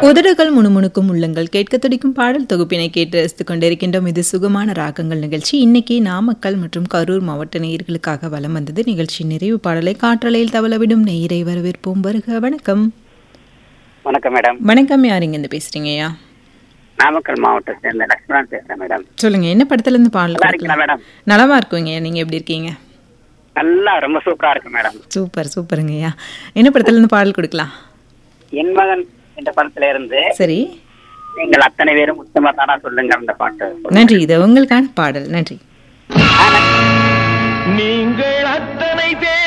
உதடுகள் முணுமுணுக்கும் உள்ளங்கள் கேட்க துடிக்கும் பாடல் தொகுப்பினை கேட்டு ரசித்துக் கொண்டிருக்கின்றோம் இது சுகமான ராகங்கள் நிகழ்ச்சி இன்னைக்கு நாமக்கல் மற்றும் கரூர் மாவட்ட நேயர்களுக்காக வலம் வந்தது நிகழ்ச்சி நிறைவு பாடலை காற்றலையில் தவளவிடும் நேயரை வரவேற்போம் வருக வணக்கம் வணக்கம் மேடம் வணக்கம் யாருங்க இருந்து பேசுறீங்கய்யா நாமக்கல் மாவட்டத்தை சேர்ந்த லக்ஷ்மணன் பேசுறேன் மேடம் சொல்லுங்க என்ன படத்துல இருந்து பாடல் நல்லா இருக்கீங்களா கொடுக்கலாம்? மேடம் நலமா இருக்குங்க நீங்க எப்படி இருக்கீங்க நல்லா ரொம்ப சூப்பரா இருக்கு மேடம் சூப்பர் சூப்பருங்கய்யா என்ன படத்துல இருந்து பாடல் கொடுக்கலாம் என் மகன் என்ற படத்துல இருந்து சரி நீங்கள் அத்தனை பேரும் உத்தம தானா சொல்லுங்க அந்த பாட்டு நன்றி இது உங்களுக்கான பாடல் நன்றி ஆ, நன்றி. நீங்கள் அத்தனை பேர்